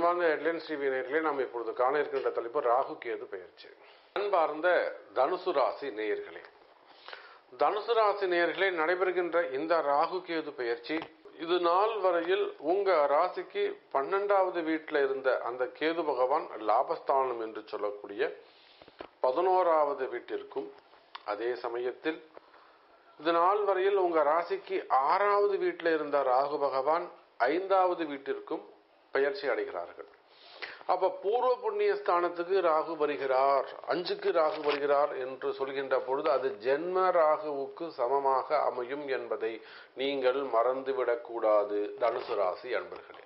அன்பார்ந்த headlines TV நேயர்களே நாம் இப்பொழுது காண இருக்கின்ற தலைப்பு ராகு கேது பெயர்ச்சி அன்பார்ந்த தனுசு ராசி நேயர்களே தனுசு ராசி நேயர்களே நடைபெறுகின்ற இந்த ராகு கேது பெயர்ச்சி இது நாள் வரையில் உங்க ராசிக்கு பன்னெண்டாவது வீட்டில் இருந்த அந்த கேது பகவான் லாபஸ்தானம் என்று சொல்லக்கூடிய பதினோராவது வீட்டிற்கும் அதே சமயத்தில் இது நாள் வரையில் உங்க ராசிக்கு ஆறாவது வீட்டில் இருந்த ராகு பகவான் ஐந்தாவது வீட்டிற்கும் பெயர்ச்சி அடைகிறார்கள் அப்ப பூர்வ புண்ணிய ஸ்தானத்துக்கு ராகு வருகிறார் அஞ்சுக்கு ராகு வருகிறார் என்று சொல்கின்ற பொழுது அது ஜென்ம ராகுவுக்கு சமமாக அமையும் என்பதை நீங்கள் மறந்துவிடக் கூடாது தனுசு ராசி அன்பர்களே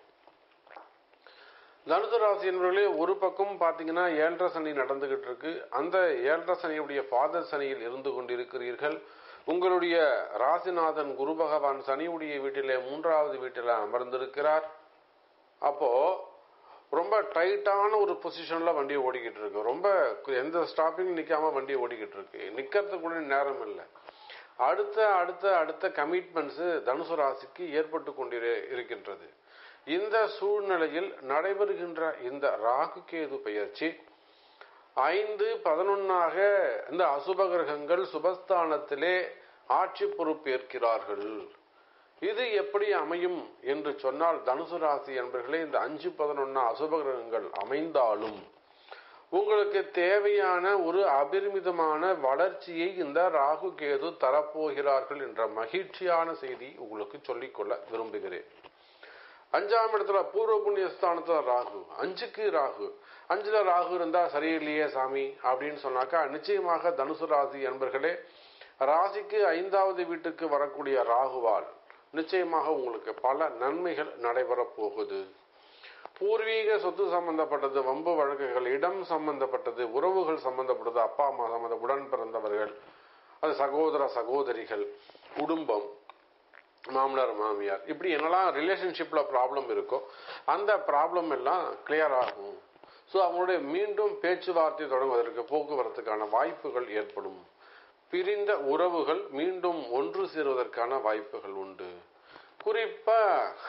தனுசு ராசி என்பவர்களே ஒரு பக்கம் பார்த்தீங்கன்னா ஏழரை சனி நடந்துகிட்டு இருக்கு அந்த ஏழரை சனியுடைய ஃபாதர் சனியில் இருந்து கொண்டிருக்கிறீர்கள் உங்களுடைய ராசிநாதன் குரு பகவான் சனியுடைய வீட்டிலே மூன்றாவது வீட்டில் அமர்ந்திருக்கிறார் அப்போ ரொம்ப டைட்டான ஒரு பொசிஷன்ல வண்டி ஓடிக்கிட்டு இருக்கு ரொம்ப எந்த ஸ்டாப்பிங் நிக்காம வண்டி ஓடிக்கிட்டு இருக்கு நிக்கிறதுக்கு கூட நேரம் இல்லை அடுத்த அடுத்த அடுத்த கமிட்மெண்ட்ஸ் தனுசு ராசிக்கு ஏற்பட்டு கொண்டிரு இருக்கின்றது இந்த சூழ்நிலையில் நடைபெறுகின்ற இந்த ராகு கேது பெயர்ச்சி ஐந்து பதினொன்னாக இந்த அசுப கிரகங்கள் சுபஸ்தானத்திலே ஆட்சி பொறுப்பேற்கிறார்கள் இது எப்படி அமையும் என்று சொன்னால் தனுசு ராசி என்பர்களே இந்த அஞ்சு பதினொன்னா அசுப கிரகங்கள் அமைந்தாலும் உங்களுக்கு தேவையான ஒரு அபரிமிதமான வளர்ச்சியை இந்த ராகு கேது தரப்போகிறார்கள் என்ற மகிழ்ச்சியான செய்தி உங்களுக்கு சொல்லிக்கொள்ள விரும்புகிறேன் அஞ்சாம் இடத்துல பூர்வ புண்ணிய ஸ்தானத்துல ராகு அஞ்சுக்கு ராகு அஞ்சுல ராகு இருந்தா சரியில்லையே சாமி அப்படின்னு சொன்னாக்கா நிச்சயமாக தனுசு ராசி என்பர்களே ராசிக்கு ஐந்தாவது வீட்டுக்கு வரக்கூடிய ராகுவால் நிச்சயமாக உங்களுக்கு பல நன்மைகள் நடைபெற போகுது பூர்வீக சொத்து சம்பந்தப்பட்டது வம்பு வழக்குகள் இடம் சம்பந்தப்பட்டது உறவுகள் சம்பந்தப்பட்டது அப்பா அம்மா சம்பந்த உடன் பிறந்தவர்கள் அது சகோதர சகோதரிகள் குடும்பம் மாமனார் மாமியார் இப்படி என்னெல்லாம் ரிலேஷன்ஷிப்ல ப்ராப்ளம் இருக்கோ அந்த ப்ராப்ளம் எல்லாம் கிளியர் ஆகும் ஸோ அவங்களுடைய மீண்டும் பேச்சுவார்த்தை தொடங்குவதற்கு போக்குவரத்துக்கான வாய்ப்புகள் ஏற்படும் பிரிந்த உறவுகள் மீண்டும் ஒன்று சேருவதற்கான வாய்ப்புகள் உண்டு குறிப்பா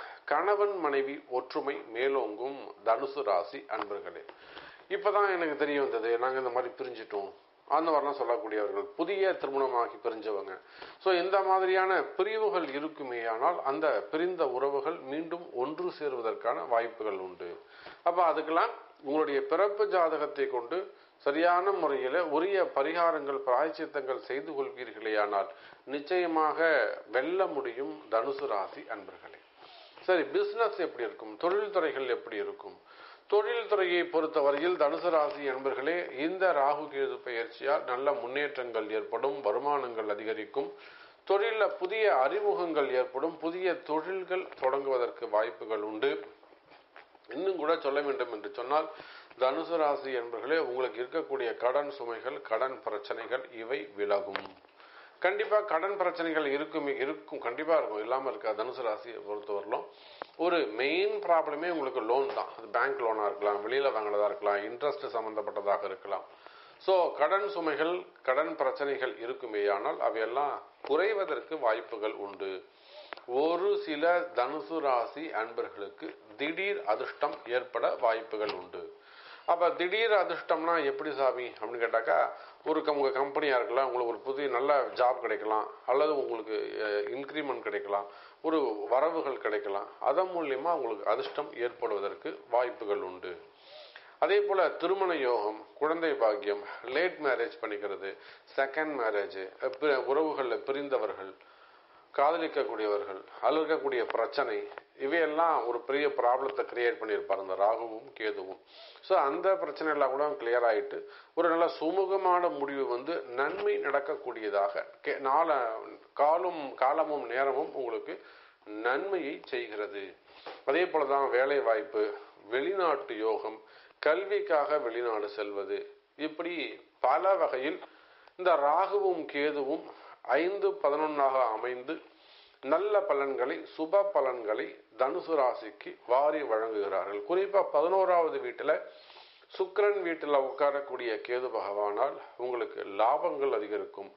கணவன் மனைவி ஒற்றுமை மேலோங்கும் தனுசு ராசி அன்பர்களே இப்பதான் எனக்கு தெரிய வந்தது நாங்க இந்த மாதிரி பிரிஞ்சிட்டோம் அந்த மாதிரிலாம் சொல்லக்கூடியவர்கள் புதிய திருமணமாகி பிரிஞ்சவங்க ஸோ இந்த மாதிரியான பிரிவுகள் இருக்குமே ஆனால் அந்த பிரிந்த உறவுகள் மீண்டும் ஒன்று சேருவதற்கான வாய்ப்புகள் உண்டு அப்ப அதுக்கெல்லாம் உங்களுடைய பிறப்பு ஜாதகத்தை கொண்டு சரியான முறையில் உரிய பரிகாரங்கள் பிராய்ச்சித்தங்கள் செய்து கொள்வீர்களேயானால் நிச்சயமாக வெல்ல முடியும் தனுசு ராசி அன்பர்களே சரி பிசினஸ் எப்படி இருக்கும் தொழில் துறைகள் எப்படி இருக்கும் தொழில் துறையை பொறுத்தவரையில் தனுசு ராசி என்பர்களே இந்த ராகு கேது பயிற்சியால் நல்ல முன்னேற்றங்கள் ஏற்படும் வருமானங்கள் அதிகரிக்கும் தொழில புதிய அறிமுகங்கள் ஏற்படும் புதிய தொழில்கள் தொடங்குவதற்கு வாய்ப்புகள் உண்டு இன்னும் கூட சொல்ல வேண்டும் என்று சொன்னால் தனுசு ராசி என்பர்களே உங்களுக்கு இருக்கக்கூடிய கடன் சுமைகள் கடன் பிரச்சனைகள் இவை விலகும் கண்டிப்பா கடன் பிரச்சனைகள் இருக்கும் இருக்கும் கண்டிப்பா இருக்கும் இல்லாம இருக்கா தனுசு ராசியை பொறுத்தவரையிலும் ஒரு மெயின் ப்ராப்ளமே உங்களுக்கு லோன் தான் அது பேங்க் லோனா இருக்கலாம் வெளியில வாங்கினதா இருக்கலாம் இன்ட்ரெஸ்ட் சம்பந்தப்பட்டதாக இருக்கலாம் ஸோ கடன் சுமைகள் கடன் பிரச்சனைகள் இருக்குமேயானால் அவையெல்லாம் குறைவதற்கு வாய்ப்புகள் உண்டு ஒரு சில தனுசு ராசி அன்பர்களுக்கு திடீர் அதிர்ஷ்டம் ஏற்பட வாய்ப்புகள் உண்டு அப்ப திடீர் அதிர்ஷ்டம்னா எப்படி சாமி அப்படின்னு கேட்டாக்கா ஒரு உங்க கம்பெனியா இருக்கலாம் உங்களுக்கு ஒரு புதிய நல்ல ஜாப் கிடைக்கலாம் அல்லது உங்களுக்கு இன்க்ரிமெண்ட் கிடைக்கலாம் ஒரு வரவுகள் கிடைக்கலாம் அதன் மூலியமா உங்களுக்கு அதிர்ஷ்டம் ஏற்படுவதற்கு வாய்ப்புகள் உண்டு அதே போல திருமண யோகம் குழந்தை பாக்கியம் லேட் மேரேஜ் பண்ணிக்கிறது செகண்ட் மேரேஜ் உறவுகளில் பிரிந்தவர்கள் காதலிக்கக்கூடியவர்கள் அதில் இருக்கக்கூடிய பிரச்சனை இவையெல்லாம் ஒரு பெரிய ப்ராப்ளத்தை கிரியேட் பண்ணியிருப்பார் இந்த ராகுவும் கேதுவும் ஸோ அந்த பிரச்சனை எல்லாம் கூட கிளியர் ஆயிட்டு ஒரு நல்ல சுமூகமான முடிவு வந்து நன்மை நடக்கக்கூடியதாக நாள காலும் காலமும் நேரமும் உங்களுக்கு நன்மையை செய்கிறது அதே போலதான் வேலை வாய்ப்பு வெளிநாட்டு யோகம் கல்விக்காக வெளிநாடு செல்வது இப்படி பல வகையில் இந்த ராகுவும் கேதுவும் ஐந்து பதினொன்னாக அமைந்து நல்ல பலன்களை சுப பலன்களை தனுசு ராசிக்கு வாரி வழங்குகிறார்கள் குறிப்பா பதினோராவது வீட்டுல சுக்கரன் வீட்டில் உட்காரக்கூடிய கேது பகவானால் உங்களுக்கு லாபங்கள் அதிகரிக்கும்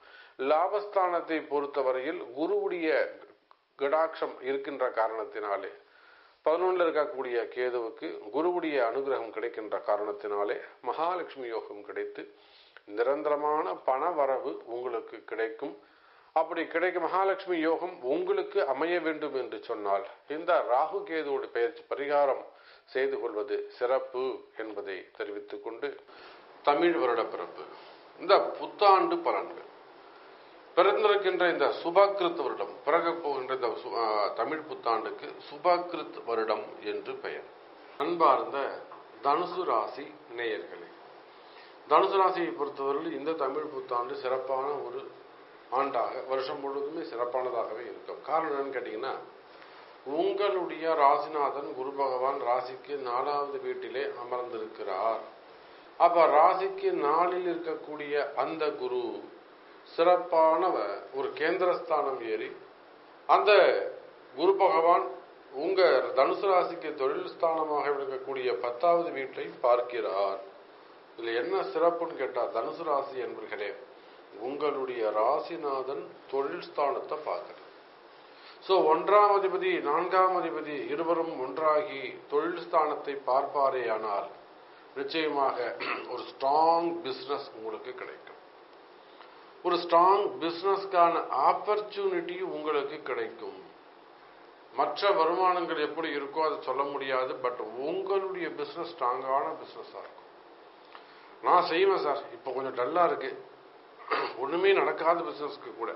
லாபஸ்தானத்தை பொறுத்தவரையில் குருவுடைய கடாட்சம் இருக்கின்ற காரணத்தினாலே பதினொன்றில் இருக்கக்கூடிய கேதுவுக்கு குருவுடைய அனுகிரகம் கிடைக்கின்ற காரணத்தினாலே மகாலட்சுமி யோகம் கிடைத்து நிரந்தரமான பண வரவு உங்களுக்கு கிடைக்கும் அப்படி கிடைக்கும் மகாலட்சுமி யோகம் உங்களுக்கு அமைய வேண்டும் என்று சொன்னால் இந்த ராகு கேதுவோட பயிற்சி பரிகாரம் செய்து கொள்வது சிறப்பு என்பதை தெரிவித்துக் கொண்டு தமிழ் வருட பிறப்பு இந்த புத்தாண்டு பலன்கள் பிறந்திருக்கின்ற இந்த சுபகிருத் வருடம் பிறக போகின்ற இந்த சு- ஆ, தமிழ் புத்தாண்டுக்கு சுபகிருத் வருடம் என்று பெயர் அன்பார்ந்த தனுசு ராசி நேயர்களே தனுசு ராசியை பொறுத்தவரையில் இந்த தமிழ் புத்தாண்டு சிறப்பான ஒரு ஆண்டாக வருஷம் முழுவதுமே சிறப்பானதாகவே இருக்கும் காரணம் என்னன்னு கேட்டீங்கன்னா உங்களுடைய ராசிநாதன் குரு பகவான் ராசிக்கு நாலாவது வீட்டிலே அமர்ந்திருக்கிறார் அப்ப ராசிக்கு நாளில் இருக்கக்கூடிய அந்த குரு சிறப்பான வ- ஒரு கேந்திரஸ்தானம் ஏறி அந்த குரு பகவான் உங்க தனுசு ராசிக்கு தொழில் ஸ்தானமாக இருக்கக்கூடிய பத்தாவது வீட்டை பார்க்கிறார் இதுல என்ன சிறப்புன்னு கேட்டா தனுசு ராசி என்பர்களே உங்களுடைய ராசிநாதன் தொழில் ஸ்தானத்தை பார்க்கிறார் சோ ஒன்றாம் அதிபதி நான்காம் அதிபதி இருவரும் ஒன்றாகி தொழில் ஸ்தானத்தை பார்ப்பாரேயானால் நிச்சயமாக ஒரு ஸ்ட்ராங் பிசினஸ் உங்களுக்கு கிடைக்கும் ஒரு ஸ்ட்ராங் பிசினஸ்க்கான ஆப்பர்ச்சுனிட்டி உங்களுக்கு கிடைக்கும் மற்ற வருமானங்கள் எப்படி இருக்கோ அதை சொல்ல முடியாது பட் உங்களுடைய பிசினஸ் ஸ்ட்ராங்கான பிசினஸா இருக்கும் நான் செய்வேன் சார் இப்போ கொஞ்சம் டல்லா இருக்கு ஒண்ணுமே நடக்காத பிசினஸ்க்கு கூட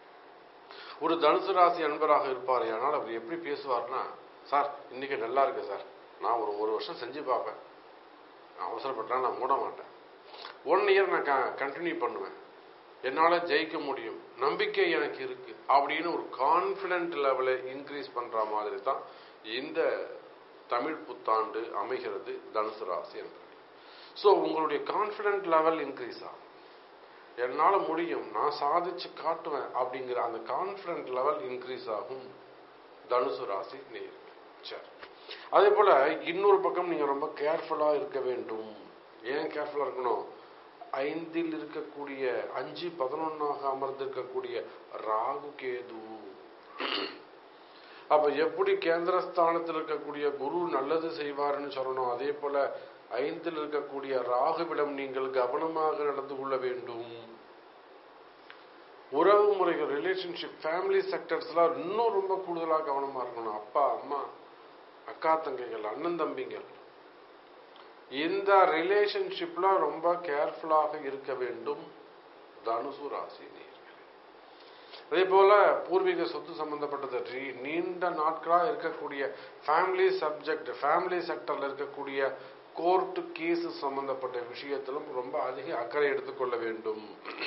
ஒரு தனுசு ராசி அன்பராக இருப்பார் ஆனால் அவர் எப்படி பேசுவார்னா சார் இன்னைக்கு நல்லா இருக்கு சார் நான் ஒரு ஒரு வருஷம் செஞ்சு பார்ப்பேன் நான் அவசரப்பட்டா நான் மூட மாட்டேன் ஒன் இயர் நான் கண்டினியூ பண்ணுவேன் என்னால ஜெயிக்க முடியும் நம்பிக்கை எனக்கு இருக்கு அப்படின்னு ஒரு கான்பிடன்ட் லெவலை இன்க்ரீஸ் பண்ற மாதிரி தான் இந்த தமிழ் புத்தாண்டு அமைகிறது தனுசு ராசி என்பது ஸோ உங்களுடைய கான்பிடன்ட் லெவல் இன்க்ரீஸ் ஆகும் என்னால முடியும் நான் சாதிச்சு காட்டுவேன் அப்படிங்கிற அந்த கான்பிடன்ட் லெவல் இன்க்ரீஸ் ஆகும் தனுசு ராசி நேயர்களே சரி அதே போல இன்னொரு பக்கம் நீங்க ரொம்ப கேர்ஃபுல்லா இருக்க வேண்டும் ஏன் கேர்ஃபுல்லா இருக்கணும் ஐந்தில் இருக்கக்கூடிய அஞ்சு பதினொன்னாக அமர்ந்திருக்கக்கூடிய ராகு கேது அப்ப எப்படி கேந்திரஸ்தானத்தில் இருக்கக்கூடிய குரு நல்லது செய்வார்னு சொல்லணும் அதே போல ஐந்தில் இருக்கக்கூடிய ராகுவிடம் நீங்கள் கவனமாக நடந்து கொள்ள வேண்டும் உறவு முறைகள் ரிலேஷன்ஷிப் ஃபேமிலி செக்டர்ஸ்லாம் இன்னும் ரொம்ப கூடுதலாக கவனமா இருக்கணும் அப்பா அம்மா அக்கா தங்கைகள் அண்ணன் தம்பிங்கள் இந்த ரிலேஷன்ஷிப்ல ரொம்ப கேர்ஃபுல்லாக இருக்க வேண்டும் தனுசு ராசி நேயர்களே அதே போல பூர்வீக சொத்து சம்பந்தப்பட்டது ரீ- நீண்ட நாட்களா இருக்கக்கூடிய ஃபேமிலி சப்ஜெக்ட் ஃபேமிலி செக்டர்ல இருக்கக்கூடிய கோர்ட் கேஸ் சம்பந்தப்பட்ட விஷயத்திலும் ரொம்ப அதிக அக்கறை எடுத்துக்கொள்ள வேண்டும்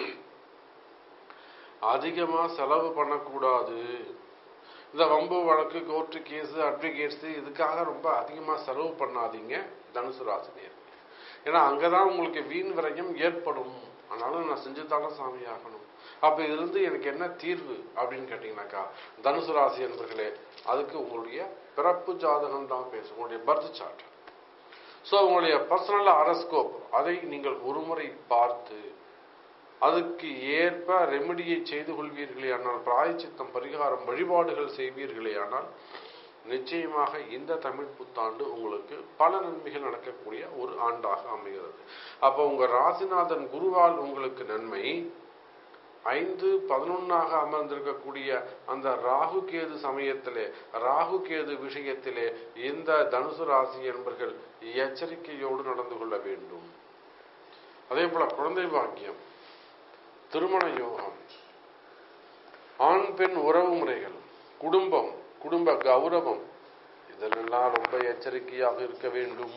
அதிகமா செலவு பண்ணக்கூடாது இந்த வம்பு வழக்கு கோர்ட்டு கேஸ் அட்வொகேட்ஸ் இதுக்காக ரொம்ப அதிகமா செலவு பண்ணாதீங்க தனுசு ராசினியர் ஏன்னா அங்கதான் உங்களுக்கு வீண் விரயம் ஏற்படும் ஆனாலும் நான் செஞ்சுதானே சாமி ஆகணும் அப்ப இதிலிருந்து எனக்கு என்ன தீர்வு அப்படின்னு கேட்டீங்கன்னாக்கா தனுசு ராசி என்பர்களே அதுக்கு உங்களுடைய பிறப்பு ஜாதகம் தான் பேசும் உங்களுடைய பர்த் சார்ட் ஸோ உங்களுடைய பர்சனல் அரஸ்கோப் அதை நீங்கள் ஒருமுறை பார்த்து அதுக்கு ஏற்ப ரெமெடியை செய்து கொள்வீர்களே ஆனால் பிராயச்சித்தம் பரிகாரம் வழிபாடுகள் செய்வீர்களே ஆனால் நிச்சயமாக இந்த தமிழ் புத்தாண்டு உங்களுக்கு பல நன்மைகள் நடக்கக்கூடிய ஒரு ஆண்டாக அமைகிறது அப்போ உங்க ராசிநாதன் குருவால் உங்களுக்கு நன்மை ஐந்து பதினொன்னாக அமர்ந்திருக்கக்கூடிய அந்த ராகு கேது சமயத்திலே ராகு கேது விஷயத்திலே இந்த தனுசு ராசி என்பர்கள் எச்சரிக்கையோடு நடந்து கொள்ள வேண்டும் அதே போல குழந்தை பாக்கியம் திருமண யோகம் ஆண் பெண் உறவு முறைகள் குடும்பம் குடும்ப கௌரவம் இதெல்லாம் ரொம்ப எச்சரிக்கையாக இருக்க வேண்டும்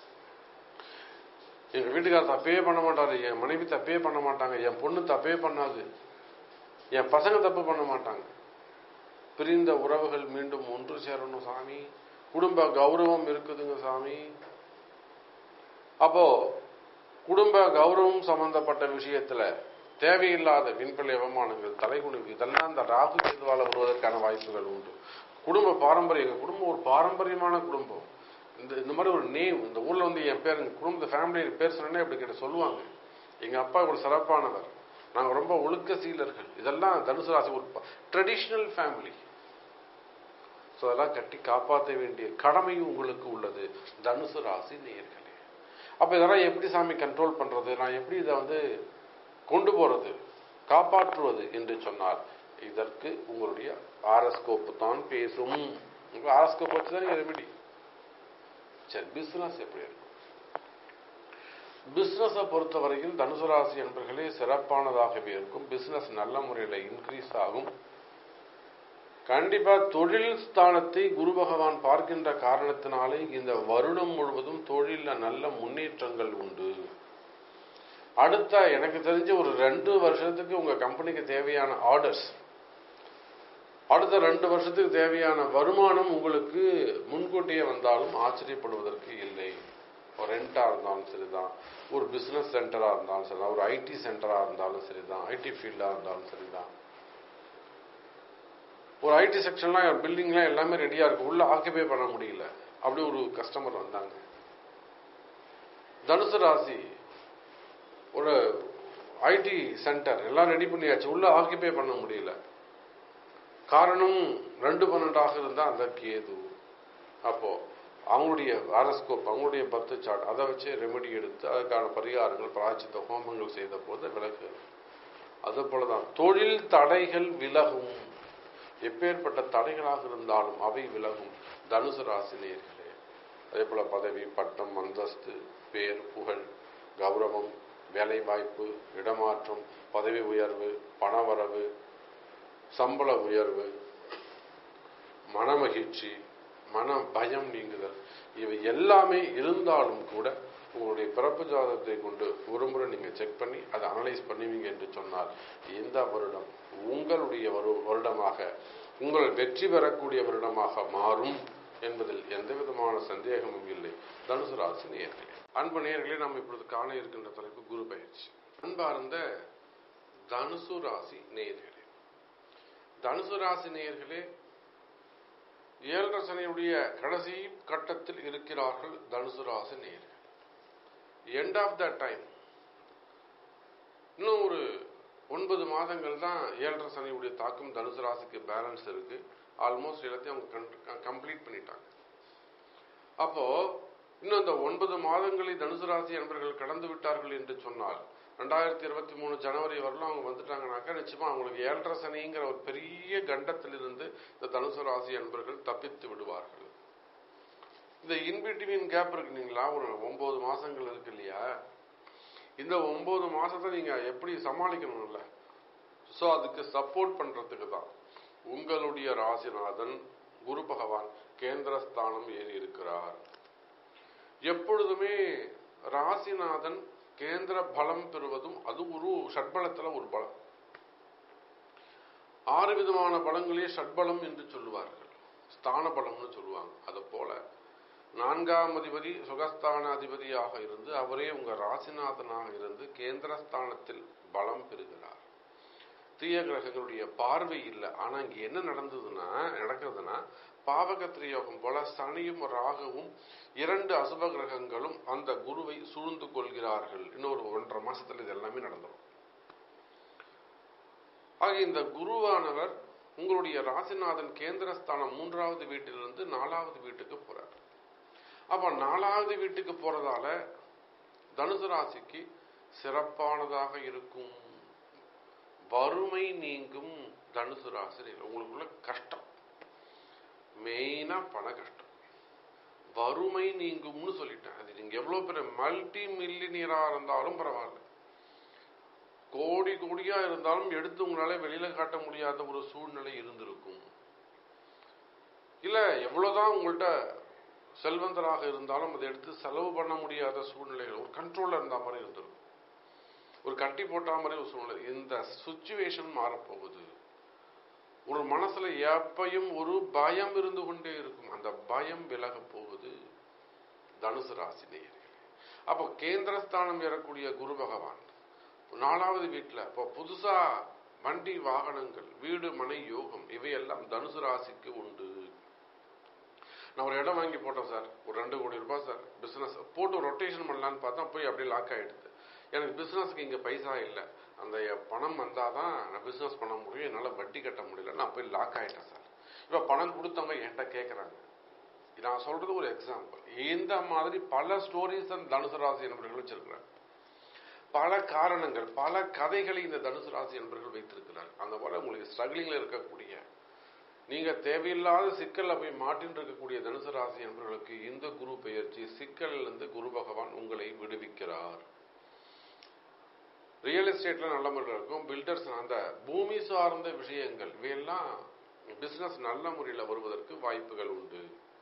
எங்க வீட்டுக்காரர் தப்பே பண்ண மாட்டாரு என் மனைவி தப்பே பண்ண மாட்டாங்க என் பொண்ணு தப்பே பண்ணாது என் பசங்க தப்பு பண்ண மாட்டாங்க பிரிந்த உறவுகள் மீண்டும் ஒன்று சேரணும் சாமி குடும்ப கௌரவம் இருக்குதுங்க சாமி அப்போ குடும்ப கௌரவம் சம்பந்தப்பட்ட விஷயத்துல தேவையில்லாத விண்பள்ளி அவமானங்கள் தலைகுனிவு இதெல்லாம் இந்த ராகு கேதுவால வருவதற்கான வாய்ப்புகள் உண்டு குடும்ப பாரம்பரியம் எங்க குடும்பம் ஒரு பாரம்பரியமான குடும்பம் இந்த இந்த மாதிரி ஒரு நேம் இந்த ஊர்ல வந்து என் பேர் எங்க குடும்ப ஃபேமிலி பேர் சொன்னே அப்படி கிட்ட சொல்லுவாங்க எங்க அப்பா ஒரு சிறப்பானவர் நாங்க ரொம்ப ஒழுக்க சீலர்கள் இதெல்லாம் தனுசு ராசி ஒரு ட்ரெடிஷ்னல் ஃபேமிலி ஸோ அதெல்லாம் கட்டி காப்பாற்ற வேண்டிய கடமையும் உங்களுக்கு உள்ளது தனுசு ராசி நேர்களே அப்போ இதெல்லாம் எப்படி சாமி கண்ட்ரோல் பண்ணுறது நான் எப்படி இதை வந்து கொண்டு போகிறது காப்பாற்றுவது என்று சொன்னால் இதற்கு உங்களுடைய ஆரஸ்கோப்பு தான் பேசும் உங்கள் ஆரஸ்கோப் வச்சு தான் நீங்கள் ரெமெடி சரி பிஸ்னஸ் எப்படி இருக்கும் பிஸ்னஸை பொறுத்தவரையில் தனுசு ராசி என்பர்களே சிறப்பானதாகவே இருக்கும் பிஸ்னஸ் நல்ல முறையில் இன்க்ரீஸ் ஆகும் கண்டிப்பா தொழில் ஸ்தானத்தை குரு பகவான் பார்க்கின்ற காரணத்தினாலே இந்த வருடம் முழுவதும் தொழில நல்ல முன்னேற்றங்கள் உண்டு அடுத்த எனக்கு தெரிஞ்ச ஒரு ரெண்டு வருஷத்துக்கு உங்க கம்பெனிக்கு தேவையான ஆர்டர்ஸ் அடுத்த ரெண்டு வருஷத்துக்கு தேவையான வருமானம் உங்களுக்கு முன்கூட்டியே வந்தாலும் ஆச்சரியப்படுவதற்கு இல்லை ஒரு ரெண்டாக இருந்தாலும் சரிதான் ஒரு பிஸ்னஸ் சென்டராக இருந்தாலும் சரிதான் ஒரு ஐடி சென்டராக இருந்தாலும் சரிதான் ஐடி ஃபீல்டாக இருந்தாலும் சரிதான் ஒரு ஐடி செக்ஷன்லாம் பில்டிங்லாம் எல்லாமே ரெடியாக இருக்கு உள்ள ஆக்கியபை பண்ண முடியல அப்படி ஒரு கஸ்டமர் வந்தாங்க தனுசு ராசி ஒரு ஐடி சென்டர் எல்லாம் ரெடி பண்ணியாச்சு உள்ள ஆக்கியபை பண்ண முடியல காரணம் ரெண்டு பன்னெண்டாக இருந்தால் அந்த கேது அப்போ அவங்களுடைய ஆரஸ்கோப் அவங்களுடைய பர்த் சார்ட் அதை வச்சு ரெமெடி எடுத்து அதுக்கான பரிகாரங்கள் பிராச்சித்த ஹோமங்கள் செய்த போது விலகு அது போலதான் தொழில் தடைகள் விலகும் எப்பேற்பட்ட தடைகளாக இருந்தாலும் அவை விலகும் தனுசு ராசி நேர்களே அதே போல பதவி பட்டம் அந்தஸ்து பேர் புகழ் கௌரவம் வேலை வாய்ப்பு இடமாற்றம் பதவி உயர்வு பணவரவு சம்பள உயர்வு மனமகிழ்ச்சி மன பயம் நீங்குதல் இவை எல்லாமே இருந்தாலும் கூட உங்களுடைய பிறப்பு ஜாதகத்தை கொண்டு ஒரு முறை நீங்க செக் பண்ணி அதை அனலைஸ் பண்ணுவீங்க என்று சொன்னால் இந்த வருடம் உங்களுடைய ஒரு வருடமாக உங்கள் வெற்றி பெறக்கூடிய வருடமாக மாறும் என்பதில் எந்த விதமான சந்தேகமும் இல்லை தனுசு ராசி நேர்களே அன்பு நேர்களே நாம் இப்பொழுது காண இருக்கின்ற தலைப்பு குரு பயிற்சி அன்பார்ந்த தனுசு ராசி நேர்களே தனுசு ராசி நேர்களே ஏழரை சனியுடைய கடைசி கட்டத்தில் இருக்கிறார்கள் தனுசு ராசி நேர்கள் எண்ட் ஆஃப் த டைம் இன்னும் ஒரு ஒன்பது மாதங்கள் தான் ஏழரை சனியுடைய தாக்கம் தனுசு ராசிக்கு பேலன்ஸ் இருக்கு ஆல்மோஸ்ட் எல்லாத்தையும் அவங்க கம்ப்ளீட் பண்ணிட்டாங்க அப்போ இன்னும் அந்த ஒன்பது மாதங்களை தனுசு ராசி அன்பர்கள் கடந்து விட்டார்கள் என்று சொன்னால் ரெண்டாயிரத்தி இருபத்தி மூணு ஜனவரி வரலாம் அவங்க வந்துட்டாங்கனாக்கா நிச்சயமா அவங்களுக்கு ஏழரை சனிங்கிற ஒரு பெரிய கண்டத்திலிருந்து இந்த தனுசு ராசி அன்பர்கள் தப்பித்து விடுவார்கள் இந்த இன்பிட்வீன் கேப் இருக்கு இல்லைங்களா ஒரு ஒன்பது மாசங்கள் இருக்கு இல்லையா இந்த ஒன்பது மாசத்தை நீங்க எப்படி சமாளிக்கணும்ல ஸோ அதுக்கு சப்போர்ட் பண்றதுக்கு தான் உங்களுடைய ராசிநாதன் குரு பகவான் கேந்திரஸ்தானம் ஏறி இருக்கிறார் எப்பொழுதுமே ராசிநாதன் கேந்திர பலம் பெறுவதும் அது ஒரு ஷட்பலத்துல ஒரு பலம் ஆறு விதமான பலங்களே ஷட்பலம் என்று சொல்லுவார்கள் ஸ்தான பலம்னு சொல்லுவாங்க அது போல நான்காம் அதிபதி சுகஸ்தான அதிபதியாக இருந்து அவரே உங்க ராசிநாதனாக இருந்து கேந்திரஸ்தானத்தில் பலம் பெறுகிறார் தீய கிரகங்களுடைய பார்வை இல்லை ஆனா இங்க என்ன நடந்ததுன்னா நடக்கிறதுனா பாவகத்திரியோகம் போல சனியும் ராகுவும் இரண்டு அசுப கிரகங்களும் அந்த குருவை சூழ்ந்து கொள்கிறார்கள் இன்னும் ஒரு ஒன்றரை மாசத்துல இது எல்லாமே நடந்துடும் ஆக இந்த குருவானவர் உங்களுடைய ராசிநாதன் கேந்திரஸ்தானம் மூன்றாவது வீட்டிலிருந்து நாலாவது வீட்டுக்கு போறார் அப்ப நாலாவது வீட்டுக்கு போறதால தனுசு ராசிக்கு சிறப்பானதாக இருக்கும் வறுமை நீங்கும் தனுசு ராசி உங்களுக்குள்ள கஷ்டம் மெயினா பண கஷ்டம் வறுமை நீங்கும்னு சொல்லிட்டேன் அது நீங்க எவ்வளவு பெரிய மல்டி மில்லினியரா இருந்தாலும் பரவாயில்ல கோடி கோடியா இருந்தாலும் எடுத்து உங்களால வெளியில காட்ட முடியாத ஒரு சூழ்நிலை இருந்திருக்கும் இல்ல எவ்வளவுதான் உங்கள்கிட்ட செல்வந்தராக இருந்தாலும் அதை எடுத்து செலவு பண்ண முடியாத சூழ்நிலைகள் ஒரு கண்ட்ரோல்ல இருந்த மாதிரி இருந்திருக்கும் ஒரு கட்டி போட்ட மாதிரி ஒரு சூழ்நிலை இந்த சுச்சுவேஷன் மாறப்போகுது ஒரு மனசுல எப்பையும் ஒரு பயம் இருந்து கொண்டே இருக்கும் அந்த பயம் விலக போகுது தனுசு ராசி நேயர்களே அப்போ கேந்திரஸ்தானம் ஏறக்கூடிய குரு பகவான் நாலாவது வீட்டுல இப்போ புதுசா வண்டி வாகனங்கள் வீடு மனை யோகம் இவையெல்லாம் தனுசு ராசிக்கு உண்டு நான் ஒரு இடம் வாங்கி போட்டேன் சார் ஒரு ரெண்டு கோடி ரூபாய் சார் பிசினஸ் போட்டு ரொட்டேஷன் பண்ணலான்னு பார்த்தா போய் அப்படியே லாக் ஆயிடுது எனக்கு பிசினஸ்க்கு இங்க பைசா இல்லை அந்த பணம் வந்தாதான் நான் பிசினஸ் பண்ண முடியும் என்னால வட்டி கட்ட முடியல நான் போய் லாக் ஆயிட்டேன் சார் இப்ப பணம் கொடுத்தவங்க என்கிட்ட கேட்கறாங்க நான் சொல்றது ஒரு எக்ஸாம்பிள் இந்த மாதிரி பல ஸ்டோரிஸ் அந்த தனுசு ராசி என்பவர்கள் வச்சிருக்கிறாங்க பல காரணங்கள் பல கதைகளை இந்த தனுசு ராசி என்பவர்கள் வைத்திருக்கிறார் அந்த போல உங்களுக்கு ஸ்ட்ரகிளிங்ல இருக்கக்கூடிய நீங்க தேவையில்லாத சிக்கல்ல போய் மாட்டின்னு இருக்கக்கூடிய தனுசு ராசி என்பவர்களுக்கு இந்த குரு பெயர்ச்சி சிக்கல்ல இருந்து குரு பகவான் உங்களை விடுவிக்கிறார் ரியல் எஸ்டேட்ல நல்ல முறையில் இருக்கும் பில்டர்ஸ் அந்த பூமி சார்ந்த விஷயங்கள் இவையெல்லாம் பிசினஸ் நல்ல முறையில் வருவதற்கு வாய்ப்புகள் உண்டு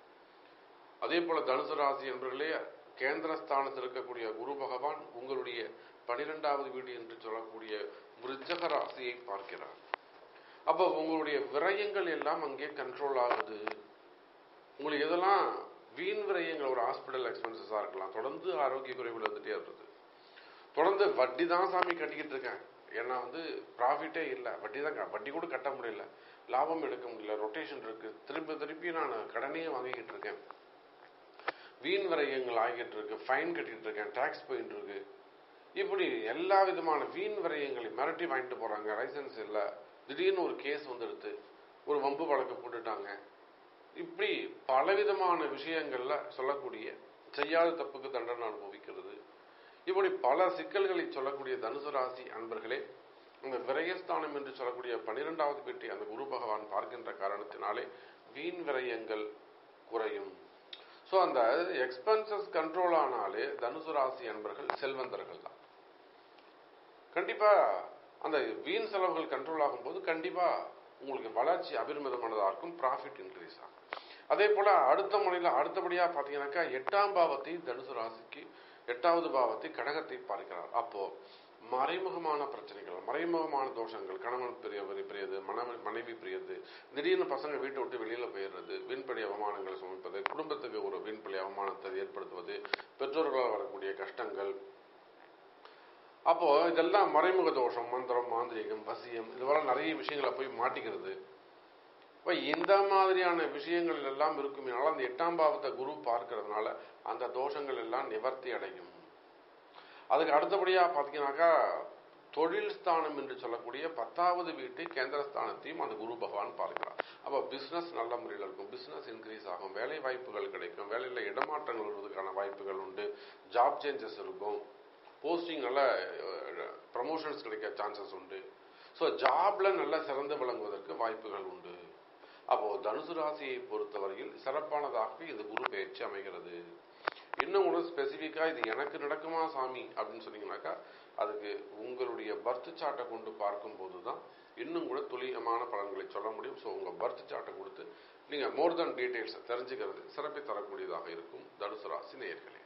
அதே போல தனுசு ராசி என்பவர்களே கேந்திரஸ்தானத்தில் இருக்கக்கூடிய குரு பகவான் உங்களுடைய பனிரெண்டாவது வீடு என்று சொல்லக்கூடிய விருச்சக ராசியை பார்க்கிறார் அப்போ உங்களுடைய விரயங்கள் எல்லாம் அங்கே கண்ட்ரோல் ஆகுது உங்களுக்கு எதெல்லாம் வீண் விரயங்கள் ஒரு ஹாஸ்பிட்டல் எக்ஸ்பென்சஸாக இருக்கலாம் தொடர்ந்து ஆரோக்கிய குறைவுகள் வந்துட்டே இருந்தது தொடர்ந்து வட்டி தான் சாமி கட்டிக்கிட்டு இருக்கேன் ஏன்னா வந்து ப்ராஃபிட்டே இல்லை வட்டி தான் க- வட்டி கூட கட்ட முடியல லாபம் எடுக்க முடியல ரொட்டேஷன் இருக்கு திருப்பி திருப்பி நான் கடனையே வாங்கிக்கிட்டு இருக்கேன் வீண் விரயங்கள் ஆகிட்டு இருக்கு ஃபைன் கட்டிட்டு இருக்கேன் டாக்ஸ் போயிட்டு இருக்கு இப்படி எல்லா விதமான வீண் விரயங்களை மிரட்டி வாங்கிட்டு போறாங்க லைசன்ஸ் இல்லை திடீர்னு ஒரு கேஸ் வந்துடுது ஒரு வம்பு வழக்கு போட்டுட்டாங்க இப்படி பலவிதமான விஷயங்கள்ல சொல்லக்கூடிய செய்யாத தப்புக்கு தண்டனை அனுபவிக்கிறது இப்படி பல சிக்கல்களை சொல்லக்கூடிய தனுசு ராசி அன்பர்களே அந்த விரயஸ்தானம் என்று சொல்லக்கூடிய பன்னிரெண்டாவது வீட்டை அந்த குரு பகவான் பார்க்கின்ற காரணத்தினாலே வீண் விரயங்கள் குறையும் ஸோ அந்த எக்ஸ்பென்சஸ் கண்ட்ரோல் ஆனாலே தனுசு ராசி அன்பர்கள் செல்வந்தர்கள் தான் கண்டிப்பா அந்த வீண் செலவுகள் கண்ட்ரோல் ஆகும்போது கண்டிப்பா உங்களுக்கு வளர்ச்சி அபிர்மிதமானதா இருக்கும் ப்ராஃபிட் இன்க்ரீஸ் ஆகும் அதே போல அடுத்த முறையில் அடுத்தபடியா பாத்தீங்கன்னாக்கா எட்டாம் பாவத்தை தனுசு ராசிக்கு எட்டாவது பாவத்தை கடகத்தை பார்க்கிறார் அப்போ மறைமுகமான பிரச்சனைகள் மறைமுகமான தோஷங்கள் கணவன் பிரிய பிரியது மனைவி மனைவி பிரியது திடீர்னு பசங்க வீட்டை விட்டு வெளியில போயிடுறது வீண்படி அவமானங்களை சுமப்பது குடும்பத்துக்கு ஒரு வீண்படி அவமானத்தை ஏற்படுத்துவது பெற்றோர்களால் வரக்கூடிய கஷ்டங்கள் அப்போ இதெல்லாம் மறைமுக தோஷம் மந்திரம் மாந்திரிகம் வசியம் இதுவெல்லாம் நிறைய விஷயங்களை போய் மாட்டிக்கிறது இப்போ இந்த மாதிரியான விஷயங்கள் எல்லாம் இருக்குமையால அந்த எட்டாம் பாவத்தை குரு பார்க்கறதுனால அந்த தோஷங்கள் எல்லாம் நிவர்த்தி அடையும் அதுக்கு அடுத்தபடியா பார்த்தீங்கன்னாக்கா தொழில் ஸ்தானம் என்று சொல்லக்கூடிய பத்தாவது வீட்டை கேந்திரஸ்தானத்தையும் அந்த குரு பகவான் பார்க்கிறார் அப்போ பிசினஸ் நல்ல முறையில் இருக்கும் பிசினஸ் இன்க்ரீஸ் ஆகும் வேலை வாய்ப்புகள் கிடைக்கும் வேலையில இடமாற்றங்கள் வருவதற்கான வாய்ப்புகள் உண்டு ஜாப் சேஞ்சஸ் இருக்கும் போஸ்டிங் நல்ல ப்ரமோஷன்ஸ் கிடைக்க சான்சஸ் உண்டு ஸோ ஜாப்ல நல்ல சிறந்து விளங்குவதற்கு வாய்ப்புகள் உண்டு அப்போ தனுசு ராசியை பொறுத்தவரையில் சிறப்பானதாக இந்த குரு பயிற்சி அமைகிறது இன்னும் கூட ஸ்பெசிஃபிக்கா இது எனக்கு நடக்குமா சாமி அப்படின்னு சொன்னீங்கன்னாக்கா அதுக்கு உங்களுடைய பர்த் சார்ட்டை கொண்டு பார்க்கும்போது தான் இன்னும் கூட துல்லியமான பலன்களை சொல்ல முடியும் ஸோ உங்க பர்த் சார்ட்டை கொடுத்து நீங்க மோர் தென் டீடைல்ஸ் தெரிஞ்சுக்கிறது சிறப்பை தரக்கூடியதாக இருக்கும் தனுசு ராசி நேயர்களே